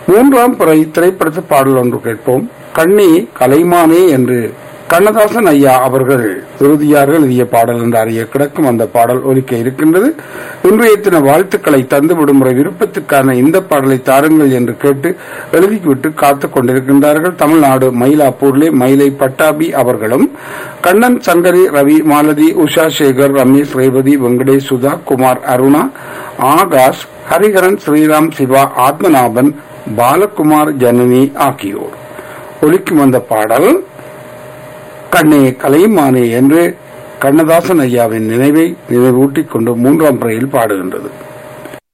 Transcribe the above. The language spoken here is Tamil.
மூன்றாம் பிறை திரைப்படத்து பாடல் ஒன்று கேட்போம் கண்ணே கலைமானே என்று கண்ணதாசன் ஐயா அவர்கள் இறுதியாக எழுதிய பாடல் என்று அறிய கிடக்கும் அந்த பாடல் ஒலிக்க இருக்கின்றது இன்றைய தின வாழ்த்துக்களை தந்து விடுமுறை விருப்பத்துக்கான இந்த பாடலை தாருங்கள் என்று கேட்டு எழுதிவிட்டு காத்துக் கொண்டிருக்கின்றார்கள் தமிழ்நாடு மயிலாப்பூர்லே மயிலை பட்டாபி அவர்களும் கண்ணன் சங்கரி ரவி மாலதி உஷா சேகர் ரமேஷ் ரேவதி வெங்கடேஷ் சுதா குமார் அருணா ஆகாஷ் ஹரிஹரன் ஸ்ரீராம் சிவா ஆத்மநாபன் பாலகுமார் ஜனனி ஆகியோர் ஒலிக்கும் வந்த பாடல் கண்ணே கலைமானே என்று கண்ணதாசன் ஐயாவின் நினைவை நினைவூட்டிக் கொண்டு மூன்றாம் பிறையில் பாடுகின்றது